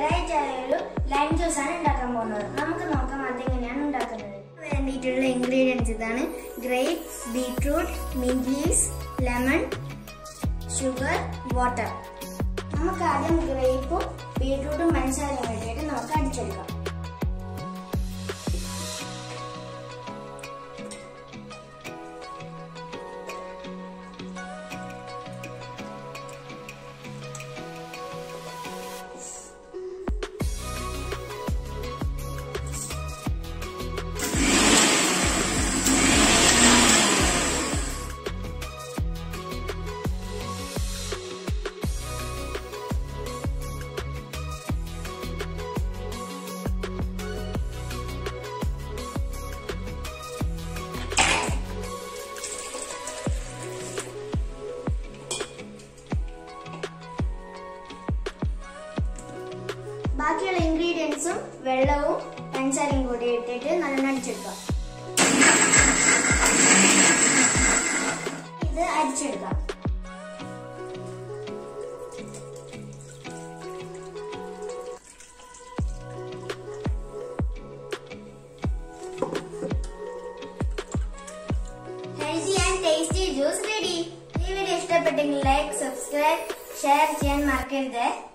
variety ആയ ഒരു lime juice ആണ് ഉണ്ടാക്കാൻ പോകുന്നത് നമുക്ക് നോക്കാം അതെങ്ങനെയാണ് ഉണ്ടാക്കുന്നത് വേണ്ടിയിട്ടുള്ള ഇൻഗ്രീഡിയൻസ് ഇതാണ് grape beetroot mint leaves lemon sugar water നമുക്ക് ആദ്യം ഗ്രേപ്പും ബീട്രൂട്ടും പഞ്ചസാരയും വേണ്ടിയിട്ട് നമുക്ക് അടിച്ചെടുക്കാം ബാക്കിയുള്ള ഇൻഗ്രീഡിയൻസും വെള്ളവും പഞ്ചസാരയും കൂടി ഇട്ടിട്ട് നല്ലോണം അടിച്ചെടുക്കാം ഇത് അരിച്ചെടുക്കാം healthy and tasty juice ready ഈ വീഡിയോ ഇഷ്ടപ്പെട്ടെങ്കിൽ ലൈക്ക് സബ്സ്ക്രൈബ് ഷെയർ ചെയ്യാൻ മറക്കരുത്